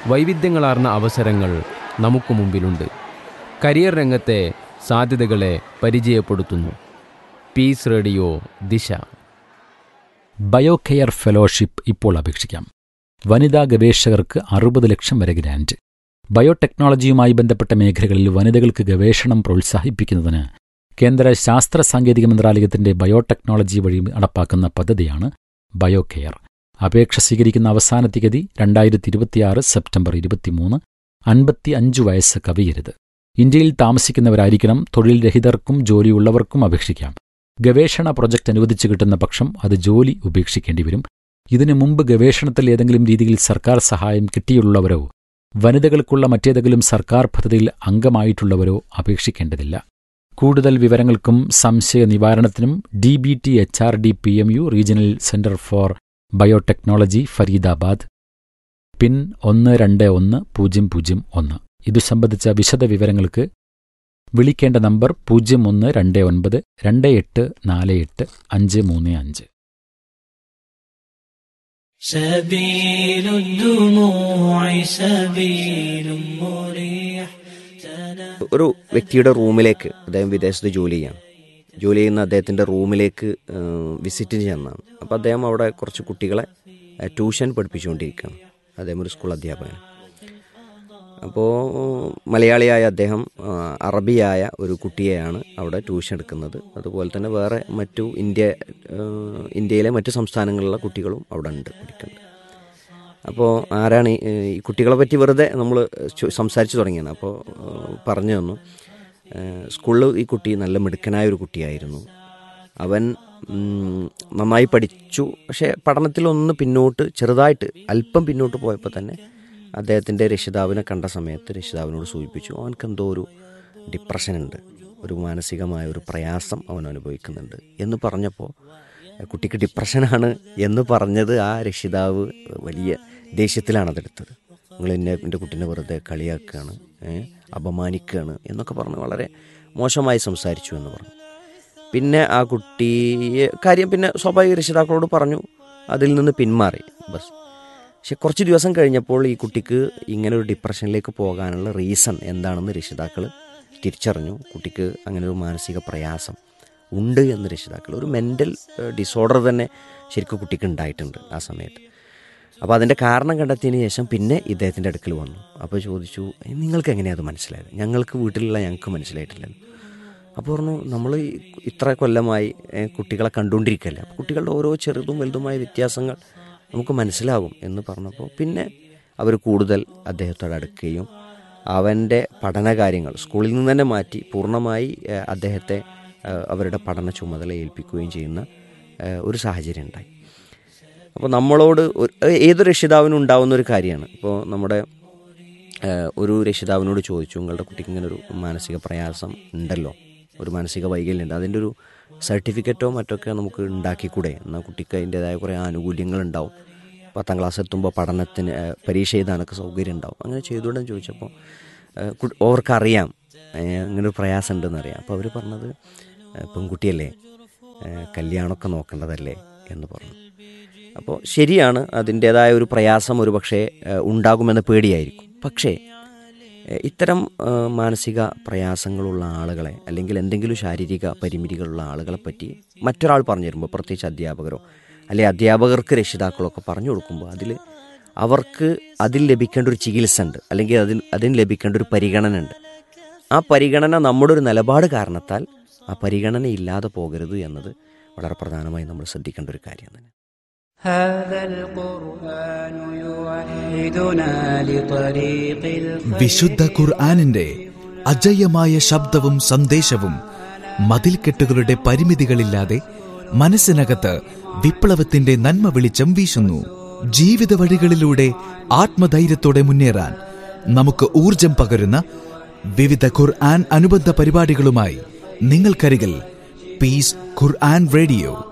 വൈവിധ്യങ്ങളാർന്ന അവസരങ്ങൾ നമുക്ക് മുമ്പിലുണ്ട് കരിയർ രംഗത്തെ സാധ്യതകളെ പരിചയപ്പെടുത്തുന്നു പീസ് റേഡിയോ ദിശ ബയോകെയർ ഫെലോഷിപ്പ് ഇപ്പോൾ അപേക്ഷിക്കാം വനിതാ ഗവേഷകർക്ക് അറുപത് ലക്ഷം വരെ ഗ്രാന്റ് ബയോടെക്നോളജിയുമായി ബന്ധപ്പെട്ട മേഖലകളിൽ വനിതകൾക്ക് ഗവേഷണം പ്രോത്സാഹിപ്പിക്കുന്നതിന് കേന്ദ്ര ശാസ്ത്ര സാങ്കേതിക മന്ത്രാലയത്തിന്റെ ബയോടെക്നോളജി വഴി നടപ്പാക്കുന്ന പദ്ധതിയാണ് ബയോകെയർ അപേക്ഷ സ്വീകരിക്കുന്ന അവസാന തീയതി രണ്ടായിരത്തി ഇരുപത്തിയാറ് സെപ്റ്റംബർ ഇരുപത്തിമൂന്ന് അൻപത്തി അഞ്ച് വയസ്സ് കവിയരുത് ഇന്ത്യയിൽ താമസിക്കുന്നവരായിരിക്കണം തൊഴിൽ രഹിതർക്കും ജോലിയുള്ളവർക്കും അപേക്ഷിക്കാം ഗവേഷണ പ്രൊജക്ട് അനുവദിച്ചു കിട്ടുന്ന പക്ഷം അത് ജോലി ഉപേക്ഷിക്കേണ്ടി വരും ഇതിനു മുമ്പ് ഗവേഷണത്തിൽ ഏതെങ്കിലും രീതിയിൽ സർക്കാർ സഹായം കിട്ടിയുള്ളവരോ വനിതകൾക്കുള്ള മറ്റേതെങ്കിലും സർക്കാർ പദ്ധതിയിൽ അംഗമായിട്ടുള്ളവരോ അപേക്ഷിക്കേണ്ടതില്ല കൂടുതൽ വിവരങ്ങൾക്കും സംശയ നിവാരണത്തിനും D B T H R D P M U regional centre for biotechnology Faridabad pin ഒന്ന് രണ്ട് ഒന്ന് പൂജ്യം പൂജ്യം ഒന്ന് ഇതു സംബന്ധിച്ച വിശദ വിവരങ്ങൾക്ക് വിളിക്കേണ്ട നമ്പർ പൂജ്യം ഒന്ന് രണ്ട് ഒൻപത് രണ്ട് എട്ട് നാല് എട്ട് അഞ്ച് മൂന്ന് അഞ്ച് سبيل الدموع سبيل مريح ഒരു വ്യക്തിയുടെ റൂമിലേക്ക് അദ്ദേഹം വിദേശത്ത് ജോലി ചെയ്യാണ് ജോലി ചെയ്യുന്ന അദ്ദേഹത്തിൻ്റെ റൂമിലേക്ക് വിസിറ്റ് ചെന്നാണ് അപ്പോൾ അദ്ദേഹം അവിടെ കുറച്ച് കുട്ടികളെ ഏഹ്, ട്യൂഷൻ പഠിപ്പിച്ചുകൊണ്ടിരിക്കുകയാണ് അദ്ദേഹം ഒരു സ്കൂൾ അധ്യാപകൻ അപ്പോൾ മലയാളിയായ അദ്ദേഹം ആ, അറബിയായ ഒരു കുട്ടിയെയാണ് അവിടെ ട്യൂഷൻ എടുക്കുന്നത് അതുപോലെ തന്നെ വേറെ മറ്റു ഇന്ത്യ ഏഹ്, ഇന്ത്യയിലെ മറ്റു സംസ്ഥാനങ്ങളിലുള്ള കുട്ടികളും അവിടെ ഉണ്ട് പഠിക്കുന്നുണ്ട് അപ്പോൾ ആരാണ് ഈ ഈ കുട്ടികളെ പറ്റി വെറുതെ നമ്മൾ സംസാരിച്ചു തുടങ്ങിയാണ് അപ്പോൾ പറഞ്ഞു തന്നു ഏഹ് സ്കൂളിൽ ഈ കുട്ടി നല്ല മിടുക്കനായ ഒരു കുട്ടിയായിരുന്നു അവൻ ഉം, നന്നായി പഠിച്ചു പക്ഷേ പഠനത്തിലൊന്ന് പിന്നോട്ട് ചെറുതായിട്ട് അല്പം പിന്നോട്ട് പോയപ്പോൾ തന്നെ അദ്ദേഹത്തിൻ്റെ രക്ഷിതാവിനെ കണ്ട സമയത്ത് രക്ഷിതാവിനോട് സൂചിപ്പിച്ചു അവനക്ക് എന്തോ ഒരു ഡിപ്രഷൻ ഉണ്ട് ഒരു മാനസികമായ ഒരു പ്രയാസം അവൻ അനുഭവിക്കുന്നുണ്ട് എന്ന് പറഞ്ഞപ്പോൾ കുട്ടിക്ക് ഡിപ്രഷനാണ് എന്ന് പറഞ്ഞത് ആ രക്ഷിതാവ് വലിയ ദേഷ്യത്തിലാണ് അതെടുത്തത് നിങ്ങൾ എന്നെ എൻ്റെ കുട്ടീനെ വെറുതെ കളിയാക്കുകയാണ് ഏ, അപമാനിക്കുകയാണ് എന്നൊക്കെ പറഞ്ഞ് വളരെ മോശമായി സംസാരിച്ചു എന്ന് പറഞ്ഞു പിന്നെ ആ കുട്ടിയെ കാര്യം പിന്നെ സ്വാഭാവിക രക്ഷിതാക്കളോട് പറഞ്ഞു അതിൽ നിന്ന് പിന്മാറി ബസ് പക്ഷെ കുറച്ച് ദിവസം കഴിഞ്ഞപ്പോൾ ഈ കുട്ടിക്ക് ഇങ്ങനെ ഒരു ഡിപ്രഷനിലേക്ക് പോകാനുള്ള റീസൺ എന്താണെന്ന് രക്ഷിതാക്കൾ തിരിച്ചറിഞ്ഞു കുട്ടിക്ക് അങ്ങനെ ഒരു മാനസിക പ്രയാസം ഉണ്ട് എന്ന് രക്ഷിതാക്കൾ ഒരു മെൻ്റൽ ഡിസോർഡർ തന്നെ ശരിക്കും കുട്ടിക്ക് ഉണ്ടായിട്ടുണ്ട് ആ സമയത്ത് അപ്പോൾ അതിൻ്റെ കാരണം കണ്ടെത്തിയതിന് ശേഷം പിന്നെ ഇദ്ദേഹത്തിൻ്റെ അടുക്കൽ വന്നു അപ്പോൾ ചോദിച്ചു "ഏ, നിങ്ങൾക്ക് എങ്ങനെയാണ് അത് മനസ്സിലായത് ഞങ്ങൾക്ക് വീട്ടിലുള്ള ഞങ്ങൾക്ക് മനസ്സിലായിട്ടില്ലല്ലോ അപ്പോൾ പറഞ്ഞു നമ്മൾ ഇത്ര കൊല്ലമായി ഏ, കുട്ടികളെ കണ്ടുകൊണ്ടിരിക്കല്ലേ അപ്പോൾ കുട്ടികളുടെ ഓരോ ചെറുതും വലുതുമായ വ്യത്യാസങ്ങൾ നമുക്ക് മനസ്സിലാകും എന്ന് പറഞ്ഞപ്പോൾ പിന്നെ അവർ കൂടുതൽ അദ്ദേഹത്തോട് അടുക്കുകയും അവൻ്റെ പഠനകാര്യങ്ങൾ സ്കൂളിൽ നിന്ന് തന്നെ മാറ്റി പൂർണ്ണമായി ഏ, അദ്ദേഹത്തെ ഏ, അവരുടെ പഠന ചുമതല ഏൽപ്പിക്കുകയും ചെയ്യുന്ന ഏ, ഒരു സാഹചര്യം ഉണ്ടായി അപ്പോൾ നമ്മളോട് ഒരു- ഏതൊരു രക്ഷിതാവിനും ഉണ്ടാവുന്ന ഒരു കാര്യമാണ് ഇപ്പോൾ നമ്മുടെ ഏഹ്, ഒരു രക്ഷിതാവിനോട് ചോദിച്ചു നിങ്ങളുടെ കുട്ടിക്ക് ഇങ്ങനെ ഒരു മാനസിക പ്രയാസം ഉണ്ടല്ലോ ഒരു മാനസിക വൈകല്യം ഉണ്ട് അതിൻ്റെ ഒരു സർട്ടിഫിക്കറ്റോ മറ്റൊക്കെ നമുക്ക് ഉണ്ടാക്കിക്കൂടെ എന്നാൽ കുട്ടിക്ക് അതിൻ്റെതായ കുറേ ആനുകൂല്യങ്ങൾ ഉണ്ടാവും പത്താം ക്ലാസ് എത്തുമ്പോൾ പഠനത്തിന് ഏഹ്, പരീക്ഷ എഴുതാനൊക്കെ സൗകര്യം ഉണ്ടാവും അങ്ങനെ ചെയ്തുകൊണ്ടെന്ന് ചോദിച്ചപ്പോൾ ഏഹ്, കു- അവർക്കറിയാം ഏഹ്, അങ്ങനെ ഒരു പ്രയാസം ഉണ്ടെന്ന് അറിയാം അപ്പോൾ അവർ പറഞ്ഞത് ഏഹ്, പെൺകുട്ടിയല്ലേ ഏഹ്, കല്യാണമൊക്കെ നോക്കേണ്ടതല്ലേ എന്ന് പറഞ്ഞു അപ്പോൾ ശരിയാണ് അതിൻ്റേതായ ഒരു പ്രയാസം ഒരു പക്ഷേ ഏഹ്, ഉണ്ടാകുമെന്ന പേടിയായിരിക്കും പക്ഷേ ഏഹ്, ഇത്തരം ഏഹ്, മാനസിക പ്രയാസങ്ങളുള്ള ആളുകളെ അല്ലെങ്കിൽ എന്തെങ്കിലും ശാരീരിക പരിമിതികളുള്ള ആളുകളെ പറ്റി മറ്റൊരാൾ പറഞ്ഞു തരുമ്പോൾ പ്രത്യേകിച്ച് അധ്യാപകരോ അല്ലെങ്കിൽ അധ്യാപകർക്ക് രക്ഷിതാക്കളൊക്കെ പറഞ്ഞു കൊടുക്കുമ്പോൾ അതിൽ അവർക്ക് അതിൽ ലഭിക്കേണ്ട ഒരു ചികിത്സ ഉണ്ട് അല്ലെങ്കിൽ അതിൽ അതിന് ലഭിക്കേണ്ട ഒരു പരിഗണന ഉണ്ട് ആ പരിഗണന നമ്മുടെ ഒരു നിലപാട് കാരണത്താൽ ആ പരിഗണന ഇല്ലാതെ പോകരുത് എന്നത് വളരെ പ്രധാനമായി നമ്മൾ ശ്രദ്ധിക്കേണ്ട ഒരു കാര്യം തന്നെ هذا القرآن يوحدنا لطريق الخير വിശുദ്ധ ഖുർആാനിന്റെ അജയ്യമായ ശബ്ദവും സന്ദേശവും മതിൽക്കെട്ടുകളുടെ പരിമിതികളില്ലാതെ മനസ്സിനകത്ത് വിപ്ലവത്തിന്റെ നന്മ വെളിച്ചം വീശുന്നു ജീവിത വഴികളിലൂടെ ആത്മധൈര്യത്തോടെ മുന്നേറാൻ നമുക്ക് ഊർജം പകരുന്ന വിവിധ ഖുർആൻ അനുബന്ധ പരിപാടികളുമായി നിങ്ങൾക്കരികിൽ പീസ് ഖുർആൻ റേഡിയോ